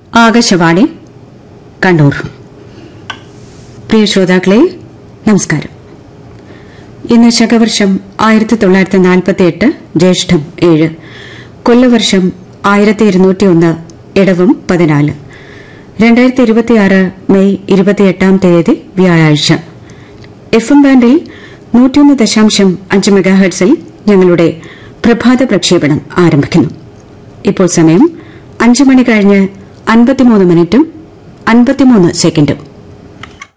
ആകാശവാണി കണ്ണൂർ പ്രിയ ശ്രോതാക്കളെ നമസ്കാരം ഇന്ന് ശകവർഷം ആയിരത്തി തൊള്ളായിരത്തി നാൽപ്പത്തി എട്ട് ജ്യേഷ്ഠം ഏഴ് കൊല്ലവർഷം ആയിരത്തി ഇരുന്നൂറ്റിയൊന്ന് ഇടവം പതിനാല് രണ്ടായിരത്തി ഇരുപത്തിയാറ് മെയ് ഇരുപത്തിയെട്ടാം തീയതി വ്യാഴാഴ്ച എഫ് എം ബാൻഡിൽ നൂറ്റിയൊന്ന് ദശാംശം അഞ്ച് മെഗാഹെർട്സിൽ ഞങ്ങളുടെ പ്രഭാത പ്രക്ഷേപണം ആരംഭിക്കുന്നു ഇപ്പോൾ സമയം അഞ്ച് മണി കഴിഞ്ഞ് അൻപത്തിമൂന്ന് മിനിറ്റും അൻപത്തിമൂന്ന് സെക്കൻഡും